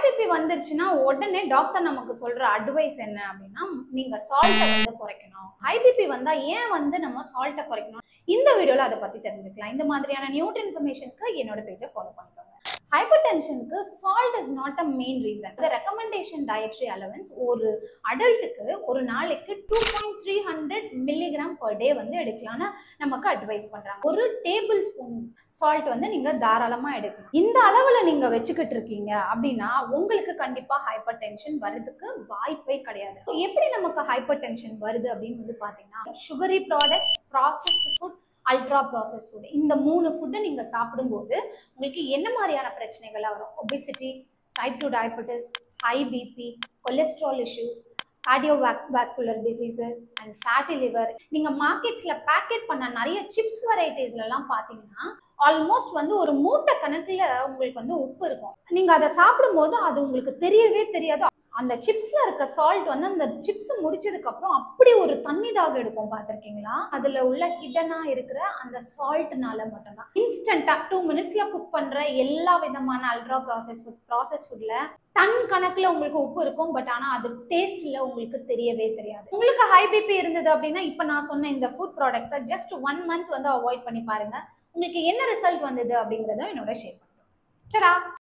BP வந்துருச்சுன்னா உடனே doctor நமக்கு சொல்ற அட்வைஸ் என்ன அப்படின்னா நீங்க சால்ட்டை வந்து குறைக்கணும் ஹை பிபி வந்தா ஏன் வந்து நம்ம சால்ட்டை குறைக்கணும் இந்த வீடியோல அதை பத்தி தெரிஞ்சுக்கலாம் இந்த மாதிரியான நியூட் இன்ஃபர்மேஷனுக்கு என்னோட பேஜை ஃபாலோ பண்ணிக்கோங்க ஹைப்பர் டென்ஷனுக்கு salt is not a main reason இந்த ரெக்கமெண்டேஷன் டயட்ரி அலவன்ஸ் ஒரு அடல்ட்டுக்கு ஒரு நாளைக்கு two point three hundred milligram per day வந்து எடுக்கலாம்னு நமக்கு அட்வைஸ் பண்றாங்க ஒரு டேபிள் ஸ்பூன் சால்ட் வந்து நீங்க தாராளமா எடுக்கலாம் இந்த அளவுல நீங்க வச்சுக்கிட்டு இருக்கீங்க அப்படின்னா உங்களுக்கு கண்டிப்பா ஹைப்பர் டென்ஷன் வர்றதுக்கு வாய்ப்பே கிடையாது எப்படி நமக்கு ஹைப்பர் டென்ஷன் வருது அப்படின்னு வந்து பாத்தீங்கன்னா sugary products processed food ultra process food இந்த மூணு ஃபுட்டை நீங்க சாப்பிடும்போது உங்களுக்கு என்ன மாதிரியான பிரச்சனைகள்லாம் வரும் obesity type two diabetes high BP cholesterol issues cardio vascular diseases and fatty liver நீங்க மார்க்கெட்ஸ்ல பேக்கெட் பண்ண நிறைய சிப்ஸ் வெரைட்டிஸ்லாம் பார்த்தீங்கன்னா ஆல்மோஸ்ட் வந்து ஒரு மூட்டை கணக்குல உங்களுக்கு வந்து உப்பு இருக்கும் நீங்க அதை சாப்பிடும்போது அது உங்களுக்கு தெரியவே தெரியாது அந்த சிப்ஸ்ல இருக்க சால்ட் வந்து அந்த சிப்ஸ் முடிச்சதுக்கு அப்புறம் அப்படி ஒரு தண்ணி தாக எடுக்கும் பார்த்திருக்கீங்களா அதுல உள்ள ஹிடனா இருக்கிற அந்த சால்ட்னால மட்டும்தான் இன்ஸ்டன்டா டூ மினிட்ஸ்ல குக் பண்ற எல்லா விதமான அல்ட்ரா ப்ராசஸ் ஃபுட் ப்ராசஸ் ஃபுட்ல டன் கணக்குல உங்களுக்கு உப்பு இருக்கும் பட் ஆனா அது டேஸ்ட்ல உங்களுக்கு தெரியவே தெரியாது உங்களுக்கு ஹை பிபி இருந்தது அப்படின்னா இப்ப நான் சொன்ன இந்த ஃபுட் ப்ராடக்ட்ஸை ஜஸ்ட் ஒன் மந்த் வந்து அவாய்ட் பண்ணி பாருங்க உங்களுக்கு என்ன ரிசல்ட் வந்தது அப்படிங்கறத என்னோட ஷேர் பண்ணுறேன் சரா